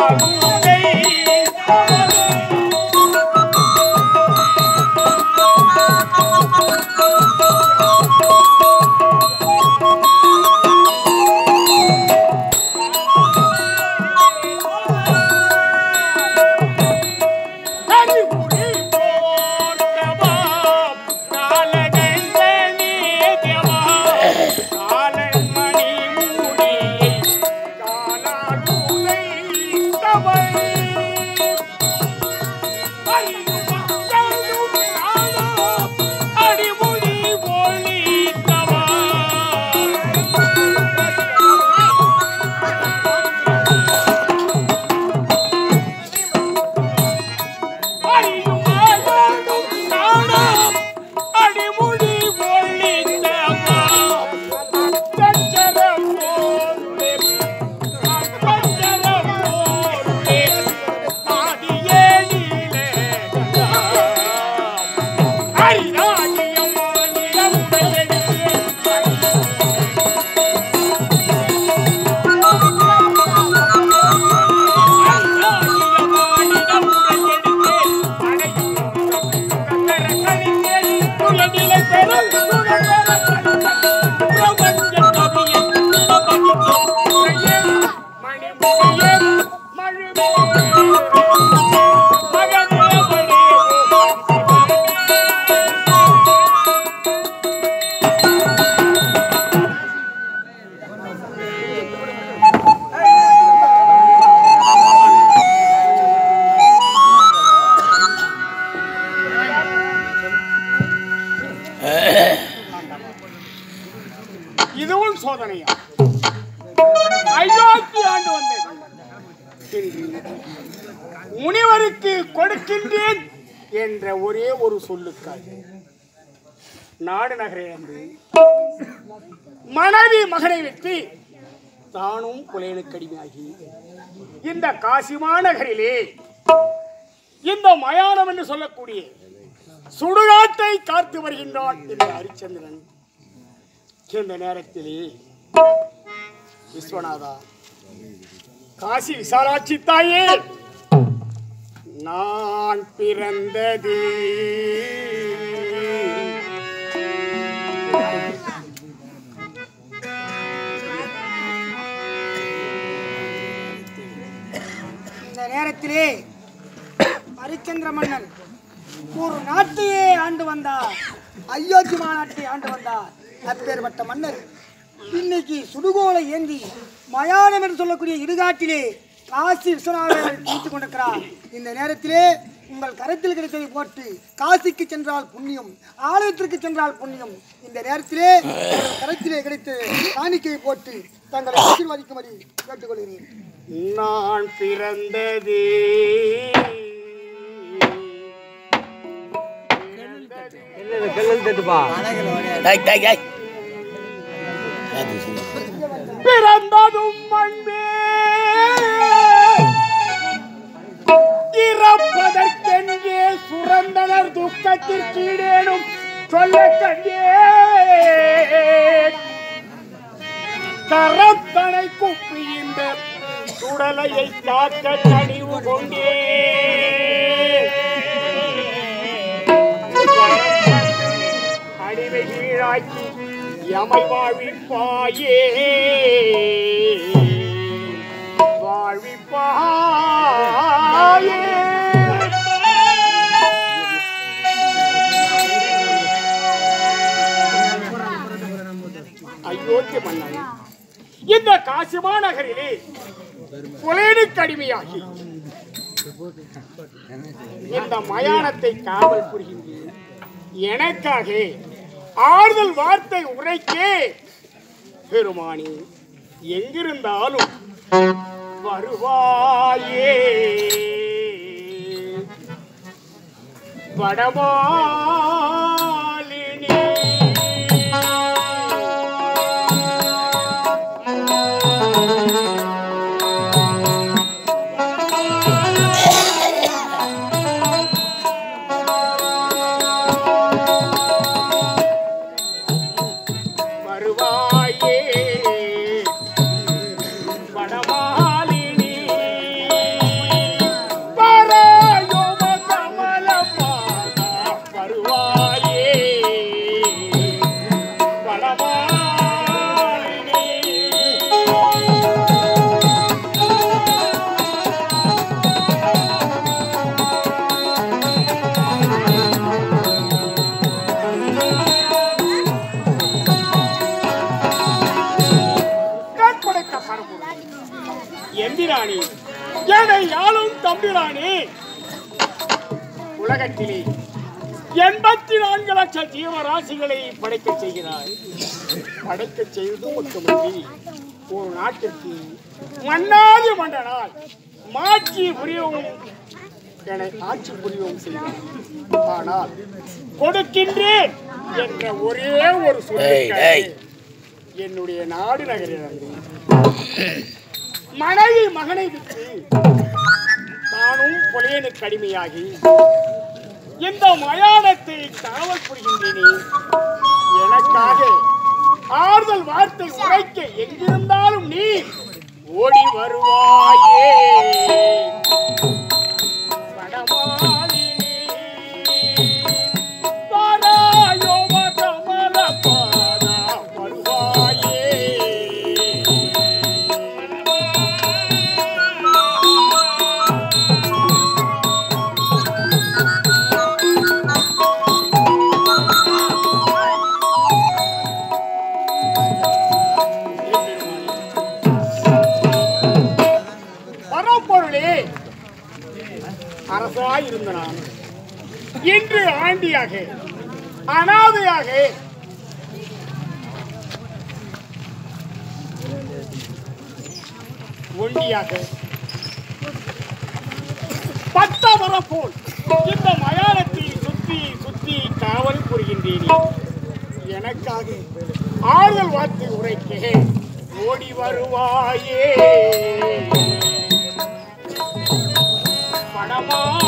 அடிமுடி ஒளித்தவா அடிமுடி ஒளித்தவா அச்சரம் போலே அச்சரம் போலே ஆடியே நீலே அரிதாகியம்மா நிலமுடையடியே இதுவும் சோதனையா ஐயாக்கு ஆண்டு வந்தேன் முனிவருக்கு கொடுக்கின்றேன் என்ற ஒரே ஒரு சொல்லுக்காக நாடு நகரை அன்று மனைவி மகனை விட்டு தானும் புலையனுக்கு அடிமையாகி இந்த காசி மாநகரிலே இந்த மயானம் என்று சொல்லக்கூடிய சுடுகாட்டை காத்து வருகின்றான் இந்த ஹரிச்சந்திரன் இந்த நேரத்திலே விஸ்வநாதா காசி விசாலாட்சி தாயே நான் பிறந்தது இந்த நேரத்திலே ஹரிச்சந்திர மன்னன் ஒரு நாட்டையே ஆண்டு வந்தார் அயோத்தி மாநாட்டை ஆண்டு வந்தார் அப்பேற்பட்ட மன்னர் இன்னைக்கு சுடுகோலை ஏந்தி மயானம் என்று சொல்லக்கூடிய இடுகாட்டிலே காசி விஸ்வநாதர் குளித்துக் கொண்டிருக்கிறார் இந்த நேரத்திலே உங்கள் கரத்தில் கிடைத்ததை போட்டு காசிக்கு சென்றால் புண்ணியம் ஆலயத்திற்கு சென்றால் புண்ணியம் இந்த நேரத்திலே உங்கள் கரத்திலே கிடைத்த காணிக்கையை போட்டு தங்களை ஆசீர்வதிக்கும்படி கேட்டுக்கொள்கிறேன் நான் பிறந்தது பிறந்ததும் மண்பே இறப்பதற்கெங்கே சுரந்தனர் துக்கத்திற்கீடேனும் சொல்ல கண்டே கரத்தனை குப்பி இந்த சுடலையை காக்க கனிவு கொண்டே அடிவை கீழாக்கி யமை வாழ்விப்பாயே வாழ்விப்பாயே அயோத்தி மன்னன் இந்த காசிமா நகரிலே புலேனுக்கு அடிமையாகி இந்த மயானத்தை காவல் புரிகின்றேன் எனக்காக ஆறுதல் வார்த்தை உரைக்கே பெருமானி எங்கிருந்தாலும் வருவாயே வடமாலினி வருவாயே வடமாலினி தம்பிரானே உலகத்திலே எண்பத்தி நான்கு லட்சம் ஜீவராசிகளை படைக்க செய்கிறார் படைக்க செய்வது மட்டுமின்றி ஒரு நாட்டிற்கு மன்னாதி மன்னனால் மாட்சி புரியவும் என ஆட்சி புரியவும் செய்தார் ஆனால் கொடுக்கின்றேன் என்ற ஒரே ஒரு சொல்லுக்காக என்னுடைய நாடு நகரிலிருந்து மனைவி மகனை விட்டு தானும் புலையனுக்கு அடிமையாகி இந்த மயானத்தை காவல் புரிகின்றேனே எனக்காக ஆறுதல் வார்த்தை உரைக்க எங்கிருந்தாலும் நீ ஓடி வருவாயே வடமாலினி, வாராயோம கமலபாதா வருவாயே பரம்பொருளே அரசாய் இருந்த நான் இன்று ஆண்டியாக அனாதையாக ஒண்டியாக பத்தவர போல் இந்த மயானத்தை சுத்தி சுத்தி காவல் புரிகின்றேனே எனக்காக ஆறுதல் வார்த்தை உரைக்க ஓடி வருவாயே படமா